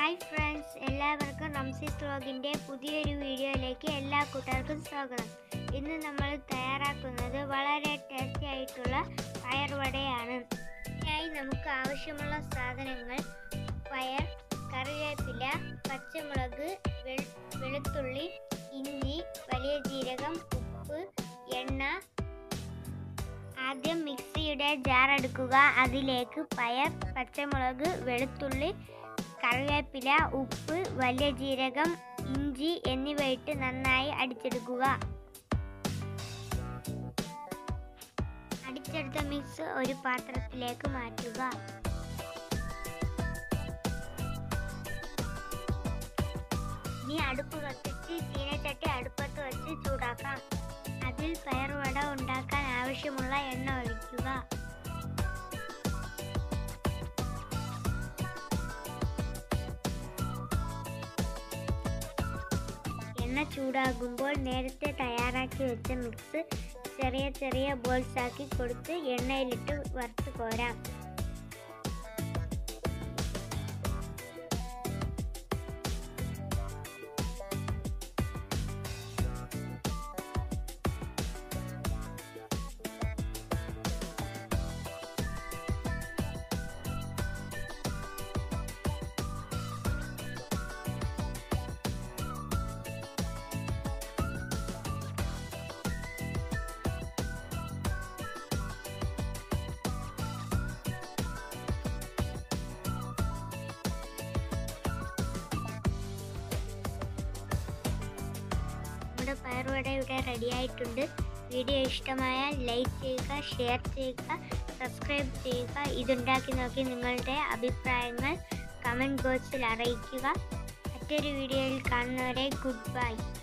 hi friends എല്ലാവർക്കും റംസീസ് വ്ലോഗിൻ്റെ പുതിയൊരു വീഡിയോയിലേക്ക് എല്ലാ കൂട്ടുകാർക്കും സ്വാഗതം ഇന്ന് നമ്മൾ തയ്യാറാക്കുന്നത് വളരെ ടേസ്റ്റി ആയിട്ടുള്ള പയർവടയാണ് ഇതിനായി നമുക്ക് ആവശ്യമുള്ള സാധനങ്ങൾ പയർ കറിവേപ്പില പച്ചമുളക് വെൾ- വെളുത്തുള്ളി ഇഞ്ചി വലിയ ജീരകം ഉപ്പ് എണ്ണ ആദ്യം മിക്സിയുടെ ജാർ എടുക്കുക അതിലേക്ക് പയർ പച്ചമുളക് വെളുത്തുള്ളി കറിവേപ്പില ഉപ്പ് വലിയ ജീരകം ഇഞ്ചി എന്നിവയിട്ട് നന്നായി അടിച്ചെടുക്കുക അടിച്ചെടുത്ത മിക്സ് ഒരു പാത്രത്തിലേക്ക് മാറ്റുക ഇനി അടുപ്പ് കത്തിച്ച് ചീനച്ചട്ടി അടുപ്പത്ത് വെച്ച് ചൂടാക്കാം അതിൽ പയറുവട ഉണ്ടാക്കാൻ ആവശ്യമുള്ള എണ്ണ ഒഴിക്കുക എണ്ണ ചൂടാകുമ്പോൾ നേരത്തെ തയ്യാറാക്കി വെച്ച മിക്സ് ചെറിയ ചെറിയ ബോൾസ് ആക്കി കൊടുത്ത് എണ്ണയിലിട്ട് വറുത്ത് കോരാം നമ്മുടെ പയറുവട ഇവിടെ റെഡി ആയിട്ടുണ്ട് വീഡിയോ ഇഷ്ടമായാൽ ലൈക്ക് ചെയ്യുക ഷെയർ ചെയ്യുക സബ്സ്ക്രൈബ് ചെയ്യുക ഇതുണ്ടാക്കി നോക്കി നിങ്ങളുടെ അഭിപ്രായങ്ങൾ കമൻറ്റ് ബോക്സിൽ അറിയിക്കുക മറ്റൊരു വീഡിയോയിൽ കാണുന്നവരെ ഗുഡ് ബൈ